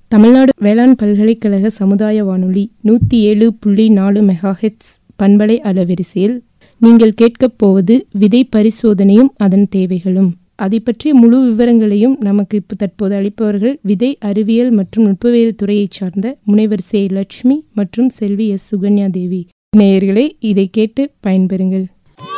தமிழ்நாடு வேளாண் பல்கலைக்கழக சமுதாய வானொலி நூற்றி ஏழு புள்ளி நாலு மெகாஹெட்ஸ் பண்பலை அலவரிசையில் நீங்கள் கேட்கப் போவது விதை பரிசோதனையும் அதன் தேவைகளும் அதை பற்றிய முழு விவரங்களையும் நமக்கு இப்போ தற்போது அளிப்பவர்கள் விதை அறிவியல் மற்றும் நுட்பவியல் துறையைச் சார்ந்த முனைவர் சே லட்சுமி மற்றும் செல்வி எஸ் சுகன்யா தேவி நேயர்களே இதை கேட்டு பயன்பெறுங்கள்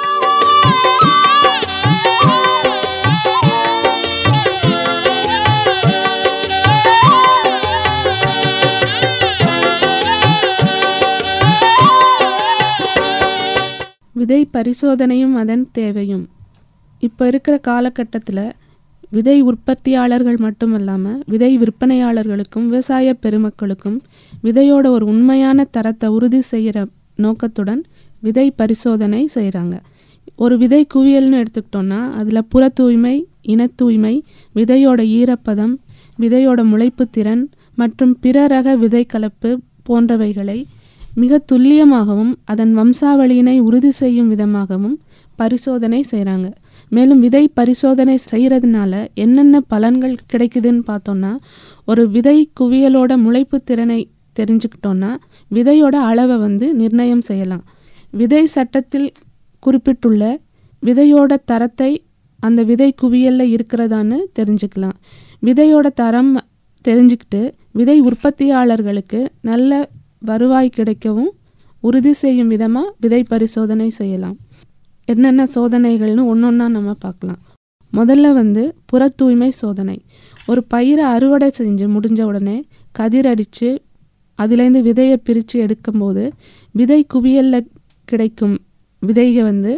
விதை பரிசோதனையும் அதன் தேவையும் இப்போ இருக்கிற காலகட்டத்தில் விதை உற்பத்தியாளர்கள் மட்டும் இல்லாமல் விதை விற்பனையாளர்களுக்கும் விவசாய பெருமக்களுக்கும் விதையோட ஒரு உண்மையான தரத்தை உறுதி செய்கிற நோக்கத்துடன் விதை பரிசோதனை செய்கிறாங்க ஒரு விதை குவியல்னு எடுத்துக்கிட்டோன்னா அதில் புற தூய்மை இன தூய்மை விதையோட ஈரப்பதம் விதையோட முளைப்பு திறன் மற்றும் பிற ரக விதை கலப்பு போன்றவைகளை மிக துல்லியமாகவும் அதன் வம்சாவளியினை உறுதி செய்யும் விதமாகவும் பரிசோதனை செய்கிறாங்க மேலும் விதை பரிசோதனை செய்கிறதுனால என்னென்ன பலன்கள் கிடைக்குதுன்னு பார்த்தோன்னா ஒரு விதை குவியலோட முளைப்பு திறனை தெரிஞ்சுக்கிட்டோன்னா விதையோட அளவை வந்து நிர்ணயம் செய்யலாம் விதை சட்டத்தில் குறிப்பிட்டுள்ள விதையோட தரத்தை அந்த விதை குவியலில் இருக்கிறதான்னு தெரிஞ்சுக்கலாம் விதையோட தரம் தெரிஞ்சுக்கிட்டு விதை உற்பத்தியாளர்களுக்கு நல்ல வருவாய் கிடைக்கவும் உறுதி செய்யும் விதமாக விதை பரிசோதனை செய்யலாம் என்னென்ன சோதனைகள்னு ஒன்று ஒன்றா நம்ம பார்க்கலாம் முதல்ல வந்து புற தூய்மை சோதனை ஒரு பயிரை அறுவடை செஞ்சு முடிஞ்ச உடனே கதிர் அடித்து அதுலேருந்து விதையை பிரித்து எடுக்கும்போது விதை குவியலில் கிடைக்கும் விதையை வந்து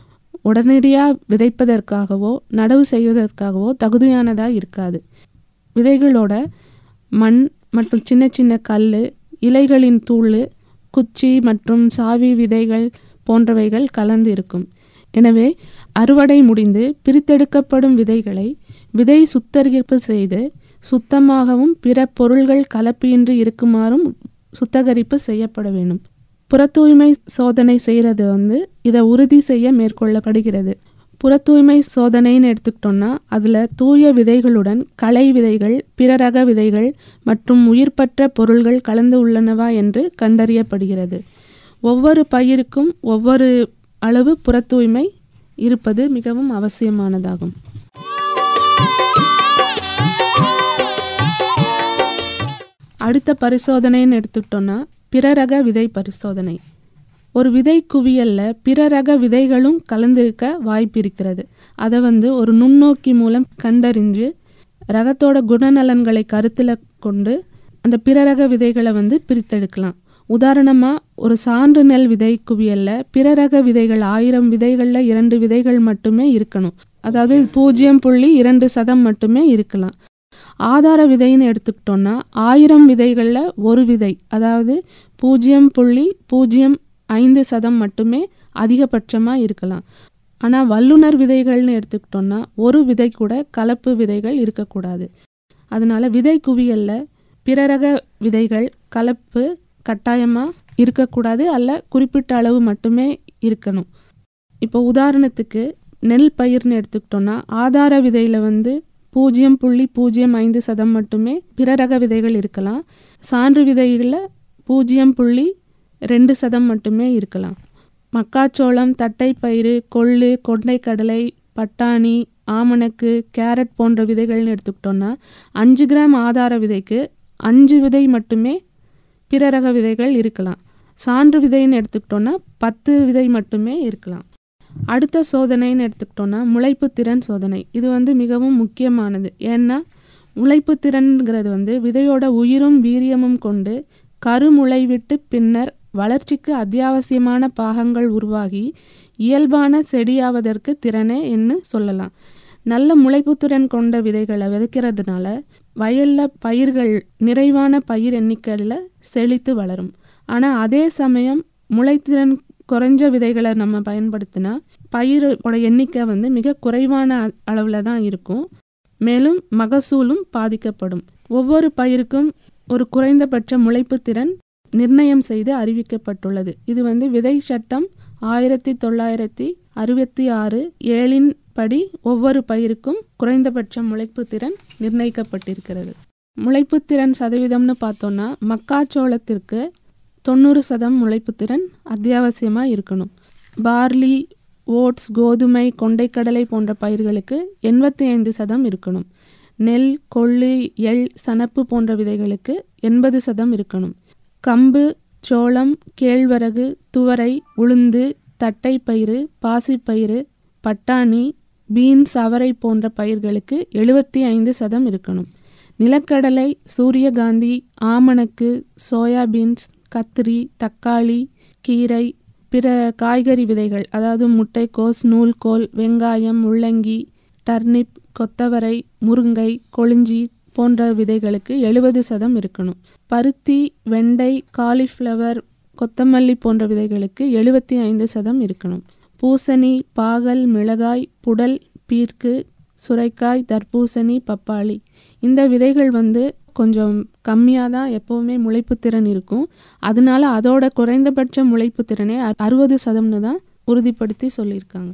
உடனடியாக விதைப்பதற்காகவோ நடவு செய்வதற்காகவோ தகுதியானதாக இருக்காது விதைகளோட மண் மற்றும் சின்ன சின்ன கல் இலைகளின் தூள் குச்சி மற்றும் சாவி விதைகள் போன்றவைகள் கலந்து இருக்கும் எனவே அறுவடை முடிந்து பிரித்தெடுக்கப்படும் விதைகளை விதை சுத்தரிப்பு செய்து சுத்தமாகவும் பிற பொருள்கள் கலப்பின்றி இருக்குமாறும் சுத்தகரிப்பு செய்யப்பட வேண்டும் புற தூய்மை சோதனை செய்கிறது வந்து இதை உறுதி செய்ய மேற்கொள்ளப்படுகிறது புற தூய்மை சோதனைன்னு எடுத்துக்கிட்டோம்னா அதில் தூய விதைகளுடன் களை விதைகள் பிற ரக விதைகள் மற்றும் உயிர்ப்பற்ற பொருள்கள் கலந்து உள்ளனவா என்று கண்டறியப்படுகிறது ஒவ்வொரு பயிருக்கும் ஒவ்வொரு அளவு புற தூய்மை இருப்பது மிகவும் அவசியமானதாகும் அடுத்த பரிசோதனைன்னு எடுத்துக்கிட்டோன்னா பிற ரக விதை பரிசோதனை ஒரு விதை குவியலில் பிற ரக விதைகளும் கலந்திருக்க வாய்ப்பு இருக்கிறது அதை வந்து ஒரு நுண்ணோக்கி மூலம் கண்டறிஞ்சு ரகத்தோட குணநலன்களை கருத்தில் கொண்டு அந்த பிற ரக விதைகளை வந்து பிரித்தெடுக்கலாம் உதாரணமாக ஒரு சான்று நெல் விதை குவியலில் பிற ரக விதைகள் ஆயிரம் விதைகளில் இரண்டு விதைகள் மட்டுமே இருக்கணும் அதாவது பூஜ்ஜியம் புள்ளி இரண்டு சதம் மட்டுமே இருக்கலாம் ஆதார விதைன்னு எடுத்துக்கிட்டோன்னா ஆயிரம் விதைகளில் ஒரு விதை அதாவது பூஜ்ஜியம் புள்ளி பூஜ்ஜியம் ஐந்து சதம் மட்டுமே அதிகபட்சமாக இருக்கலாம் ஆனால் வல்லுனர் விதைகள்னு எடுத்துக்கிட்டோன்னா ஒரு விதை கூட கலப்பு விதைகள் இருக்கக்கூடாது அதனால் விதை குவியலில் பிறரக விதைகள் கலப்பு கட்டாயமாக இருக்கக்கூடாது அல்ல குறிப்பிட்ட அளவு மட்டுமே இருக்கணும் இப்போ உதாரணத்துக்கு நெல் பயிர்னு எடுத்துக்கிட்டோன்னா ஆதார விதையில் வந்து பூஜ்ஜியம் புள்ளி பூஜ்ஜியம் ஐந்து சதம் மட்டுமே பிற ரக விதைகள் இருக்கலாம் சான்று விதைகளில் பூஜ்ஜியம் புள்ளி ரெண்டு சதம் மட்டுமே இருக்கலாம் மக்காச்சோளம் தட்டைப்பயிறு கொள்ளு கொண்டைக்கடலை பட்டாணி ஆமணக்கு கேரட் போன்ற விதைகள்னு எடுத்துக்கிட்டோன்னா அஞ்சு கிராம் ஆதார விதைக்கு அஞ்சு விதை மட்டுமே பிற ரக விதைகள் இருக்கலாம் சான்று விதைன்னு எடுத்துக்கிட்டோன்னா பத்து விதை மட்டுமே இருக்கலாம் அடுத்த சோதனைன்னு எடுத்துக்கிட்டோன்னா முளைப்பு திறன் சோதனை இது வந்து மிகவும் முக்கியமானது ஏன்னா முளைப்பு திறன்கிறது வந்து விதையோட உயிரும் வீரியமும் கொண்டு கருமுளை விட்டு பின்னர் வளர்ச்சிக்கு அத்தியாவசியமான பாகங்கள் உருவாகி இயல்பான செடியாவதற்கு திறனே என்று சொல்லலாம் நல்ல முளைப்புத்திறன் கொண்ட விதைகளை விதைக்கிறதுனால வயலில் பயிர்கள் நிறைவான பயிர் எண்ணிக்கையில் செழித்து வளரும் ஆனால் அதே சமயம் முளைத்திறன் குறைஞ்ச விதைகளை நம்ம பயன்படுத்தினா பயிரோட எண்ணிக்கை வந்து மிக குறைவான அளவில் தான் இருக்கும் மேலும் மகசூலும் பாதிக்கப்படும் ஒவ்வொரு பயிருக்கும் ஒரு குறைந்தபட்ச முளைப்பு திறன் நிர்ணயம் செய்து அறிவிக்கப்பட்டுள்ளது இது வந்து விதை சட்டம் ஆயிரத்தி தொள்ளாயிரத்தி அறுபத்தி ஆறு ஏழின் படி ஒவ்வொரு பயிருக்கும் குறைந்தபட்ச முளைப்பு திறன் நிர்ணயிக்கப்பட்டிருக்கிறது முளைப்புத்திறன் சதவீதம்னு பார்த்தோன்னா மக்காச்சோளத்திற்கு தொண்ணூறு சதம் முளைப்புத்திறன் அத்தியாவசியமாக இருக்கணும் பார்லி ஓட்ஸ் கோதுமை கொண்டைக்கடலை போன்ற பயிர்களுக்கு எண்பத்தி ஐந்து சதம் இருக்கணும் நெல் கொள்ளு எள் சணப்பு போன்ற விதைகளுக்கு எண்பது சதம் இருக்கணும் கம்பு சோளம் கேழ்வரகு துவரை உளுந்து தட்டைப்பயிறு பாசிப்பயிறு பட்டாணி பீன்ஸ் அவரை போன்ற பயிர்களுக்கு எழுபத்தி ஐந்து சதம் இருக்கணும் நிலக்கடலை சூரியகாந்தி ஆமணக்கு சோயாபீன்ஸ் கத்திரி தக்காளி கீரை பிற காய்கறி விதைகள் அதாவது முட்டைக்கோஸ் நூல்கோல் வெங்காயம் முள்ளங்கி டர்னிப் கொத்தவரை முருங்கை கொளிஞ்சி போன்ற விதைகளுக்கு எழுபது சதம் இருக்கணும் பருத்தி வெண்டை காலிஃப்ளவர் கொத்தமல்லி போன்ற விதைகளுக்கு எழுபத்தி ஐந்து சதம் இருக்கணும் பூசணி பாகல் மிளகாய் புடல் பீர்க்கு சுரைக்காய் தர்பூசணி பப்பாளி இந்த விதைகள் வந்து கொஞ்சம் கம்மியாக தான் எப்போவுமே முளைப்புத்திறன் இருக்கும் அதனால அதோட குறைந்தபட்ச முளைப்புத்திறனே அறுபது சதம்னு தான் உறுதிப்படுத்தி சொல்லியிருக்காங்க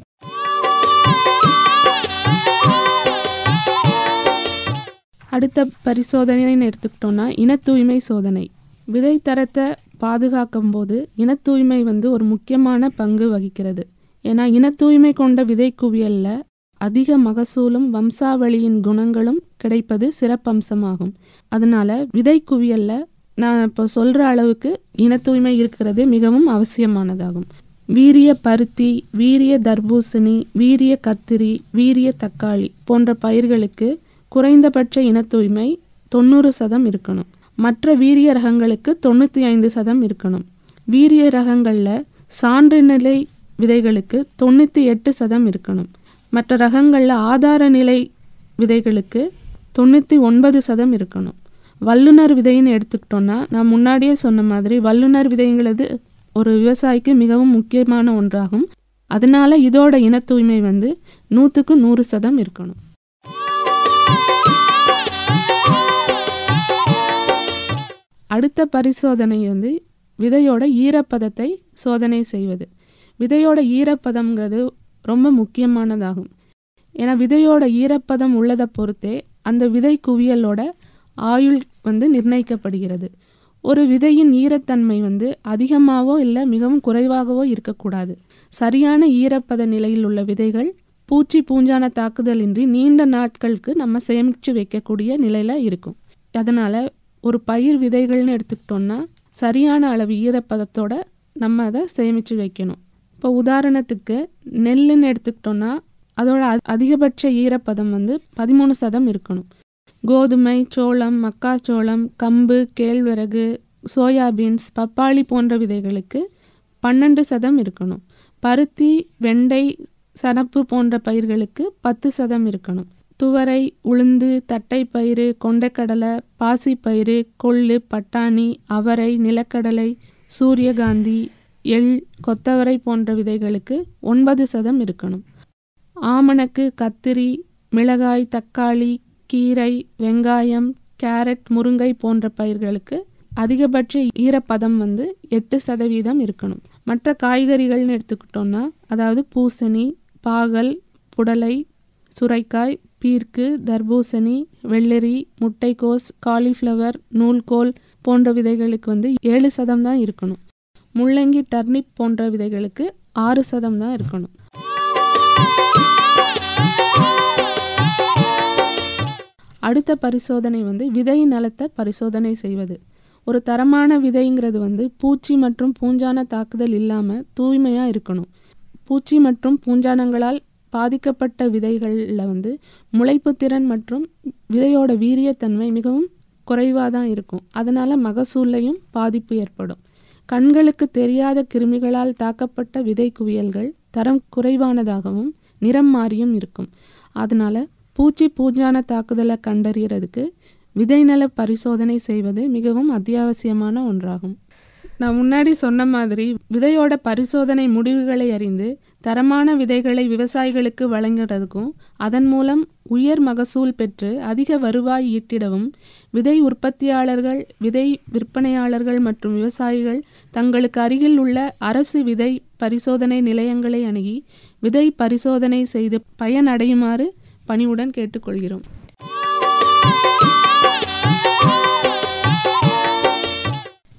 அடுத்த பரிசோதனைன்னு எடுத்துக்கிட்டோன்னா இன தூய்மை சோதனை விதை தரத்தை பாதுகாக்கும் போது இன தூய்மை வந்து ஒரு முக்கியமான பங்கு வகிக்கிறது ஏன்னா இன தூய்மை கொண்ட விதை குவியலில் அதிக மகசூலும் வம்சாவளியின் குணங்களும் கிடைப்பது சிறப்பம்சமாகும் அதனால விதை குவியல்ல நான் இப்போ சொல்கிற அளவுக்கு இன தூய்மை இருக்கிறது மிகவும் அவசியமானதாகும் வீரிய பருத்தி வீரிய தர்பூசணி வீரிய கத்திரி வீரிய தக்காளி போன்ற பயிர்களுக்கு குறைந்தபட்ச இன தூய்மை தொண்ணூறு சதம் இருக்கணும் மற்ற வீரிய ரகங்களுக்கு தொண்ணூற்றி ஐந்து சதம் இருக்கணும் வீரிய ரகங்களில் சான்று நிலை விதைகளுக்கு தொண்ணூற்றி எட்டு சதம் இருக்கணும் மற்ற ரகங்களில் ஆதார நிலை விதைகளுக்கு தொண்ணூற்றி ஒன்பது சதம் இருக்கணும் வல்லுனர் விதைன்னு எடுத்துக்கிட்டோன்னா நான் முன்னாடியே சொன்ன மாதிரி வல்லுனர் விதைங்கிறது ஒரு விவசாயிக்கு மிகவும் முக்கியமான ஒன்றாகும் அதனால இதோட இன தூய்மை வந்து நூற்றுக்கு நூறு சதம் இருக்கணும் அடுத்த பரிசோதனை வந்து விதையோட ஈரப்பதத்தை சோதனை செய்வது விதையோட ஈரப்பதம்ங்கிறது ரொம்ப முக்கியமானதாகும் ஏன்னா விதையோட ஈரப்பதம் உள்ளதை பொறுத்தே அந்த விதை குவியலோட ஆயுள் வந்து நிர்ணயிக்கப்படுகிறது ஒரு விதையின் ஈரத்தன்மை வந்து அதிகமாகவோ இல்லை மிகவும் குறைவாகவோ இருக்கக்கூடாது சரியான ஈரப்பத நிலையில் உள்ள விதைகள் பூச்சி பூஞ்சான தாக்குதலின்றி நீண்ட நாட்களுக்கு நம்ம சேமித்து வைக்கக்கூடிய நிலையில் இருக்கும் அதனால் ஒரு பயிர் விதைகள்னு எடுத்துக்கிட்டோம்னா சரியான அளவு ஈரப்பதத்தோட நம்ம அதை சேமித்து வைக்கணும் இப்போ உதாரணத்துக்கு நெல்லுன்னு எடுத்துக்கிட்டோன்னா அதோட அதிகபட்ச ஈரப்பதம் வந்து பதிமூணு சதம் இருக்கணும் கோதுமை சோளம் மக்காச்சோளம் கம்பு கேழ்வரகு சோயாபீன்ஸ் பப்பாளி போன்ற விதைகளுக்கு பன்னெண்டு சதம் இருக்கணும் பருத்தி வெண்டை சனப்பு போன்ற பயிர்களுக்கு பத்து சதம் இருக்கணும் துவரை உளுந்து தட்டைப்பயிறு கொண்டைக்கடலை பாசிப்பயிறு கொள்ளு பட்டாணி அவரை நிலக்கடலை சூரியகாந்தி எள் கொத்தவரை போன்ற விதைகளுக்கு ஒன்பது சதம் இருக்கணும் ஆமணக்கு கத்திரி மிளகாய் தக்காளி கீரை வெங்காயம் கேரட் முருங்கை போன்ற பயிர்களுக்கு அதிகபட்ச ஈரப்பதம் வந்து எட்டு சதவீதம் இருக்கணும் மற்ற காய்கறிகள்னு எடுத்துக்கிட்டோம்னா அதாவது பூசணி பாகல் புடலை சுரைக்காய் பீர்க்கு தர்பூசணி வெள்ளரி முட்டைக்கோஸ் காலிஃப்ளவர் நூல்கோல் போன்ற விதைகளுக்கு வந்து ஏழு சதம் தான் இருக்கணும் முள்ளங்கி டர்னிப் போன்ற விதைகளுக்கு ஆறு சதம் தான் இருக்கணும் அடுத்த பரிசோதனை வந்து விதை நலத்தை பரிசோதனை செய்வது ஒரு தரமான விதைங்கிறது வந்து பூச்சி மற்றும் பூஞ்சான தாக்குதல் இல்லாமல் தூய்மையாக இருக்கணும் பூச்சி மற்றும் பூஞ்சானங்களால் பாதிக்கப்பட்ட விதைகளில் வந்து முளைப்புத்திறன் மற்றும் விதையோட வீரியத்தன்மை மிகவும் குறைவாக தான் இருக்கும் அதனால் மகசூல்லையும் பாதிப்பு ஏற்படும் கண்களுக்கு தெரியாத கிருமிகளால் தாக்கப்பட்ட விதை குவியல்கள் தரம் குறைவானதாகவும் நிறம் மாறியும் இருக்கும் அதனால் பூச்சி பூஞ்சான தாக்குதலை கண்டறியறதுக்கு விதைநல பரிசோதனை செய்வது மிகவும் அத்தியாவசியமான ஒன்றாகும் நான் முன்னாடி சொன்ன மாதிரி விதையோட பரிசோதனை முடிவுகளை அறிந்து தரமான விதைகளை விவசாயிகளுக்கு வழங்குறதுக்கும் அதன் மூலம் உயர் மகசூல் பெற்று அதிக வருவாய் ஈட்டிடவும் விதை உற்பத்தியாளர்கள் விதை விற்பனையாளர்கள் மற்றும் விவசாயிகள் தங்களுக்கு அருகில் உள்ள அரசு விதை பரிசோதனை நிலையங்களை அணுகி விதை பரிசோதனை செய்து பயனடையுமாறு பணிவுடன் கேட்டுக்கொள்கிறோம்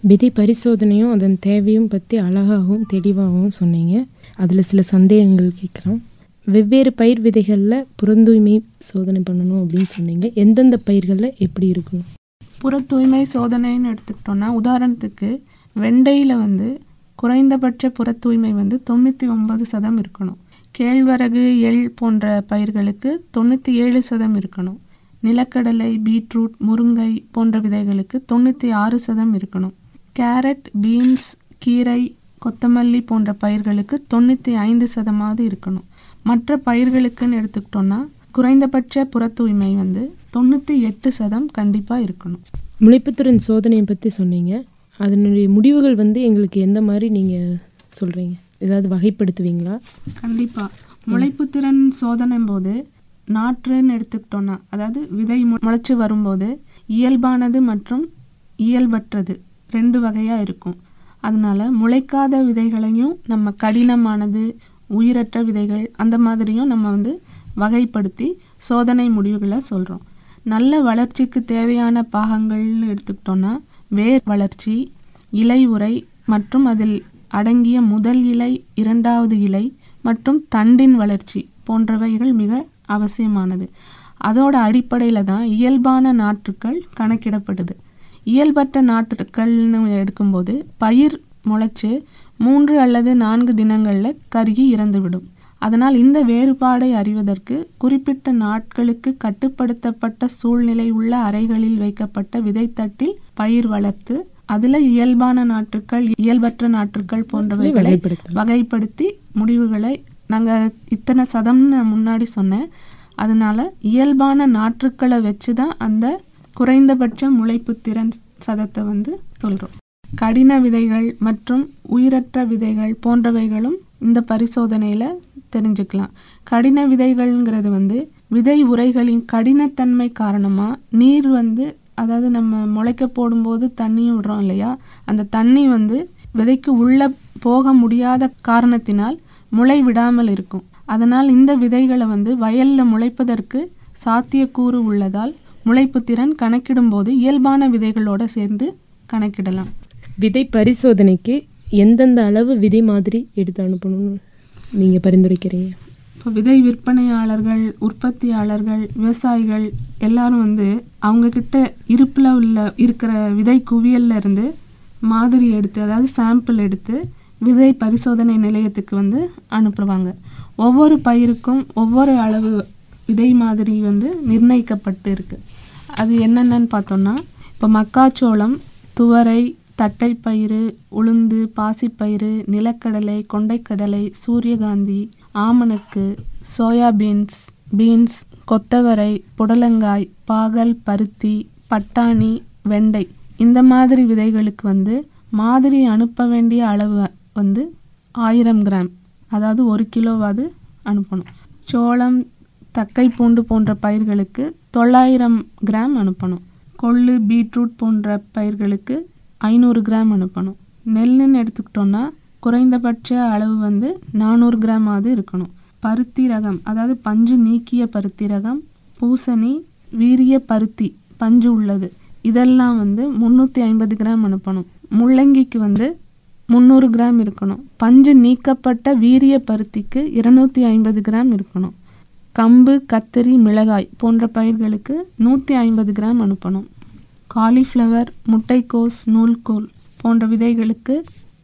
விதை பரிசோதனையும் அதன் தேவையும் பற்றி அழகாகவும் தெளிவாகவும் சொன்னீங்க அதில் சில சந்தேகங்கள் கேட்குறோம் வெவ்வேறு பயிர் விதைகளில் புறந்தூய்மை சோதனை பண்ணணும் அப்படின்னு சொன்னீங்க எந்தெந்த பயிர்களில் எப்படி இருக்கணும் புற தூய்மை சோதனைன்னு எடுத்துக்கிட்டோம்னா உதாரணத்துக்கு வெண்டையில் வந்து குறைந்தபட்ச புற தூய்மை வந்து தொண்ணூற்றி ஒன்பது சதம் இருக்கணும் கேழ்வரகு எள் போன்ற பயிர்களுக்கு தொண்ணூற்றி ஏழு சதம் இருக்கணும் நிலக்கடலை பீட்ரூட் முருங்கை போன்ற விதைகளுக்கு தொண்ணூற்றி ஆறு சதம் இருக்கணும் கேரட் பீன்ஸ் கீரை கொத்தமல்லி போன்ற பயிர்களுக்கு தொண்ணூற்றி ஐந்து சதமாவது இருக்கணும் மற்ற பயிர்களுக்குன்னு எடுத்துக்கிட்டோம்னா குறைந்தபட்ச புற தூய்மை வந்து தொண்ணூற்றி எட்டு சதம் கண்டிப்பாக இருக்கணும் முளைப்புத்திறன் சோதனையை பற்றி சொன்னீங்க அதனுடைய முடிவுகள் வந்து எங்களுக்கு எந்த மாதிரி நீங்கள் சொல்கிறீங்க ஏதாவது வகைப்படுத்துவீங்களா கண்டிப்பாக முளைப்புத்திறன் சோதனை போது நாற்றுன்னு எடுத்துக்கிட்டோன்னா அதாவது விதை மு- முளைச்சு வரும்போது இயல்பானது மற்றும் இயல்பற்றது ரெண்டு வகையாக இருக்கும் அதனால முளைக்காத விதைகளையும் நம்ம கடினமானது உயிரற்ற விதைகள் அந்த மாதிரியும் நம்ம வந்து வகைப்படுத்தி சோதனை முடிவுகளை சொல்கிறோம் நல்ல வளர்ச்சிக்கு தேவையான பாகங்கள்னு எடுத்துக்கிட்டோன்னா வேர் வளர்ச்சி இலை உறை மற்றும் அதில் அடங்கிய முதல் இலை இரண்டாவது இலை மற்றும் தண்டின் வளர்ச்சி போன்றவைகள் மிக அவசியமானது அதோட அடிப்படையில் தான் இயல்பான நாற்றுக்கள் கணக்கிடப்படுது இயல்பற்ற நாற்றுக்கள்னு எடுக்கும்போது பயிர் முளைச்சு மூன்று அல்லது நான்கு தினங்களில் கருகி இறந்துவிடும் அதனால் இந்த வேறுபாடை அறிவதற்கு குறிப்பிட்ட நாட்களுக்கு கட்டுப்படுத்தப்பட்ட சூழ்நிலை உள்ள அறைகளில் வைக்கப்பட்ட விதைத்தட்டில் பயிர் வளர்த்து அதில் இயல்பான நாற்றுக்கள் இயல்பற்ற நாற்றுக்கள் போன்றவைகளை வகைப்படுத்தலாம் வகைப்படுத்தி முடிவுகளை நாங்கள் இத்தனை சதம்னு முன்னாடி சொன்னேன் அதனால இயல்பான நாற்றுக்களை வச்சு தான் அந்த குறைந்தபட்ச முளைப்பு திறன் சதத்தை வந்து சொல்கிறோம் கடின விதைகள் மற்றும் உயிரற்ற விதைகள் போன்றவைகளும் இந்த பரிசோதனையில் தெரிஞ்சுக்கலாம் கடின விதைகள்ங்கிறது வந்து விதை உரைகளின் கடினத்தன்மை காரணமாக நீர் வந்து அதாவது நம்ம முளைக்க போடும்போது தண்ணியும் விடுறோம் இல்லையா அந்த தண்ணி வந்து விதைக்கு உள்ள போக முடியாத காரணத்தினால் முளை விடாமல் இருக்கும் அதனால் இந்த விதைகளை வந்து வயலில் முளைப்பதற்கு சாத்தியக்கூறு உள்ளதால் முளைப்பு திறன் கணக்கிடும்போது இயல்பான விதைகளோட சேர்ந்து கணக்கிடலாம் விதை பரிசோதனைக்கு எந்தெந்த அளவு விதை மாதிரி எடுத்து அனுப்பணும்னு நீங்கள் பரிந்துரைக்கிறீங்க இப்போ விதை விற்பனையாளர்கள் உற்பத்தியாளர்கள் விவசாயிகள் எல்லாரும் வந்து அவங்க கிட்ட இருப்பில் உள்ள இருக்கிற விதை குவியல்ல இருந்து மாதிரி எடுத்து அதாவது சாம்பிள் எடுத்து விதை பரிசோதனை நிலையத்துக்கு வந்து அனுப்புவாங்க ஒவ்வொரு பயிருக்கும் ஒவ்வொரு அளவு விதை மாதிரி வந்து நிர்ணயிக்கப்பட்டு இருக்கு அது என்னென்னன்னு பார்த்தோம்னா இப்போ மக்காச்சோளம் துவரை தட்டைப்பயிறு உளுந்து பாசிப்பயிறு நிலக்கடலை கொண்டைக்கடலை சூரியகாந்தி ஆமணக்கு சோயா பீன்ஸ் பீன்ஸ் கொத்தவரை புடலங்காய் பாகல் பருத்தி பட்டாணி வெண்டை இந்த மாதிரி விதைகளுக்கு வந்து மாதிரி அனுப்ப வேண்டிய அளவு வந்து ஆயிரம் கிராம் அதாவது ஒரு கிலோவாவது அனுப்பணும் சோளம் தக்கை பூண்டு போன்ற பயிர்களுக்கு தொள்ளாயிரம் கிராம் அனுப்பணும் கொள்ளு பீட்ரூட் போன்ற பயிர்களுக்கு ஐநூறு கிராம் அனுப்பணும் நெல்லுன்னு எடுத்துக்கிட்டோம்னா குறைந்தபட்ச அளவு வந்து நானூறு கிராமாவது இருக்கணும் பருத்தி ரகம் அதாவது பஞ்சு நீக்கிய பருத்தி ரகம் பூசணி வீரிய பருத்தி பஞ்சு உள்ளது இதெல்லாம் வந்து முந்நூற்றி ஐம்பது கிராம் அனுப்பணும் முள்ளங்கிக்கு வந்து முந்நூறு கிராம் இருக்கணும் பஞ்சு நீக்கப்பட்ட வீரிய பருத்திக்கு இருநூத்தி ஐம்பது கிராம் இருக்கணும் கம்பு கத்தரி மிளகாய் போன்ற பயிர்களுக்கு நூற்றி ஐம்பது கிராம் அனுப்பணும் காலிஃப்ளவர் முட்டைக்கோஸ் நூல்கோல் போன்ற விதைகளுக்கு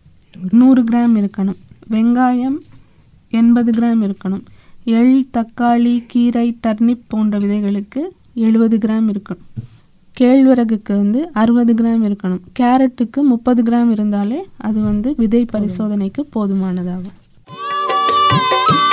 நூறு கிராம் இருக்கணும் வெங்காயம் எண்பது கிராம் இருக்கணும் எள் தக்காளி கீரை டர்னிப் போன்ற விதைகளுக்கு எழுபது கிராம் இருக்கணும் கேழ்வரகுக்கு வந்து அறுபது கிராம் இருக்கணும் கேரட்டுக்கு முப்பது கிராம் இருந்தாலே அது வந்து விதை பரிசோதனைக்கு போதுமானதாகும்